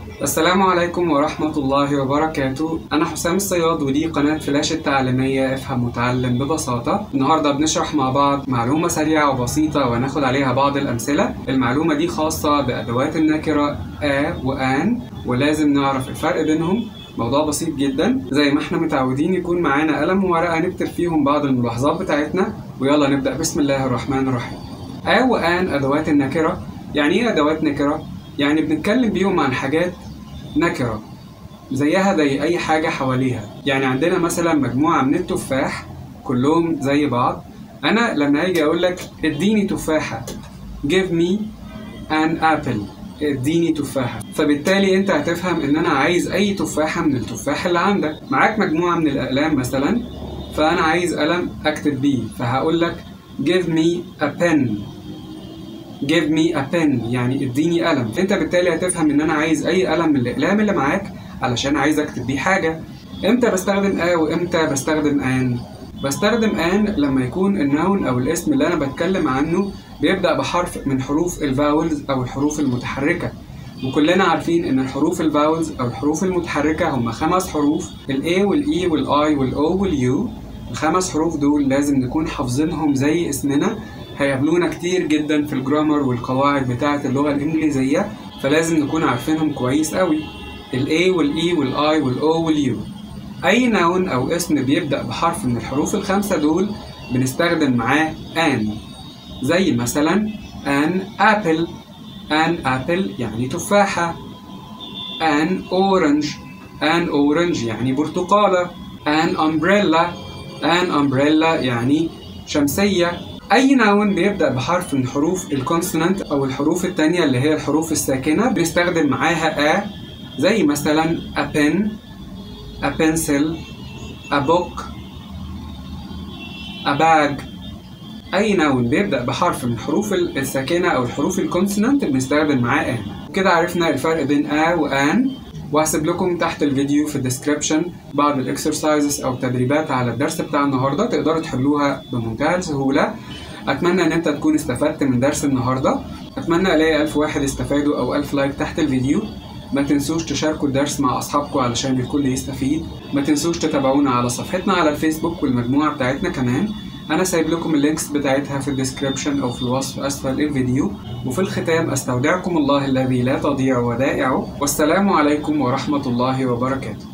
السلام عليكم ورحمة الله وبركاته أنا حسام الصياد ودي قناة فلاش التعليمية افهم وتعلم ببساطة النهاردة بنشرح مع بعض معلومة سريعة وبسيطة وناخد عليها بعض الأمثلة المعلومة دي خاصة بأدوات النكرة آ وآن ولازم نعرف الفرق بينهم موضوع بسيط جدا زي ما احنا متعودين يكون معانا قلم وورقة نكتب فيهم بعض الملاحظات بتاعتنا ويلا نبدأ بسم الله الرحمن الرحيم آ وآن أدوات النكرة يعني إيه أدوات نكرة؟ يعني بنتكلم بيهم عن حاجات نكرة زيها زي أي حاجة حواليها يعني عندنا مثلا مجموعة من التفاح كلهم زي بعض أنا لما أجي أقول لك اديني تفاحة give me an apple اديني تفاحة فبالتالي انت هتفهم ان انا عايز اي تفاحة من التفاح اللي عندك معاك مجموعة من الاقلام مثلا فانا عايز قلم اكتب بيه فهقول لك give me a pen give me a pen يعني اديني قلم انت بالتالي هتفهم ان انا عايز اي قلم من الاقلام اللي معاك علشان عايز اكتب بيه حاجة امتى بستخدم ا وامتى بستخدم ان بستخدم ان لما يكون النون او الاسم اللي انا بتكلم عنه بيبدأ بحرف من حروف الفاولز او الحروف المتحركة وكلنا عارفين ان الحروف الفاولز او الحروف المتحركة هم خمس حروف الاي والاي والاي والاو واليو الخمس حروف دول لازم نكون حافظينهم زي اسمنا هيقابلونا كتير جدا في الجرامر والقواعد بتاعة اللغة الإنجليزية فلازم نكون عارفينهم كويس قوي ال A وال E وال I وال O وال U أي نون أو اسم بيبدأ بحرف من الحروف الخمسة دول بنستخدم معاه an زي مثلا an apple an apple يعني تفاحة an orange an orange يعني برتقالة an umbrella an umbrella يعني شمسية أي نون بيبدأ بحرف من حروف الكونسونانت أو الحروف التانية اللي هي الحروف الساكنة بنستخدم معاها a زي مثلا a pen a pencil a book a bag أي نون بيبدأ بحرف من الحروف الساكنة أو الحروف الكونسونانت بنستخدم معاه a كده عرفنا الفرق بين a وآن وهسيب لكم تحت الفيديو في الديسكريبشن بعض الاكسرسايزز او تدريبات على الدرس بتاع النهارده تقدروا تحلوها بمنتهى السهوله اتمنى ان انت تكون استفدت من درس النهارده اتمنى الاقي الف واحد استفادوا او الف لايك تحت الفيديو ما تنسوش تشاركوا الدرس مع اصحابكم علشان الكل يستفيد ما تنسوش تتابعونا على صفحتنا على الفيسبوك والمجموعه بتاعتنا كمان انا سايب لكم اللينكس بتاعتها في الديسكريبشن او في الوصف اسفل الفيديو وفي الختام استودعكم الله الذي لا تضيع ودائعه والسلام عليكم ورحمه الله وبركاته